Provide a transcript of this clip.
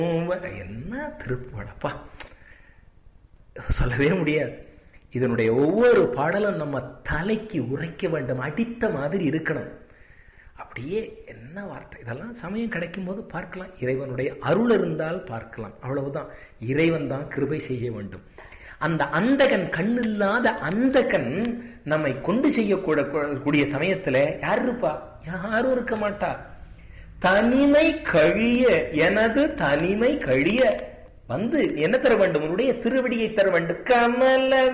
என்ன திருப்பாடப்பா சொல்லவே முடியாது இதனுடைய ஒவ்வொரு பாடலும் நம்ம தலைக்கு உரைக்க வேண்டும் அடித்த மாதிரி இருக்கணும் அப்படியே என்ன வார்த்தை இதெல்லாம் சமயம் கிடைக்கும் போது பார்க்கலாம் இறைவனுடைய அருள் இருந்தால் பார்க்கலாம் அவ்வளவுதான் இறைவன் தான் கிருபை செய்ய வேண்டும் அந்த அந்தகன் கண்ணில்லாத அந்தகன் நம்மை கொண்டு செய்யக்கூட கூடிய சமயத்துல யார் இருப்பா யாரும் இருக்க மாட்டா தனிமை கழிய எனது தனிமை கழிய வந்து என்ன தர வேண்டும் உன்னுடைய திருவடியை தர வேண்டும் கமல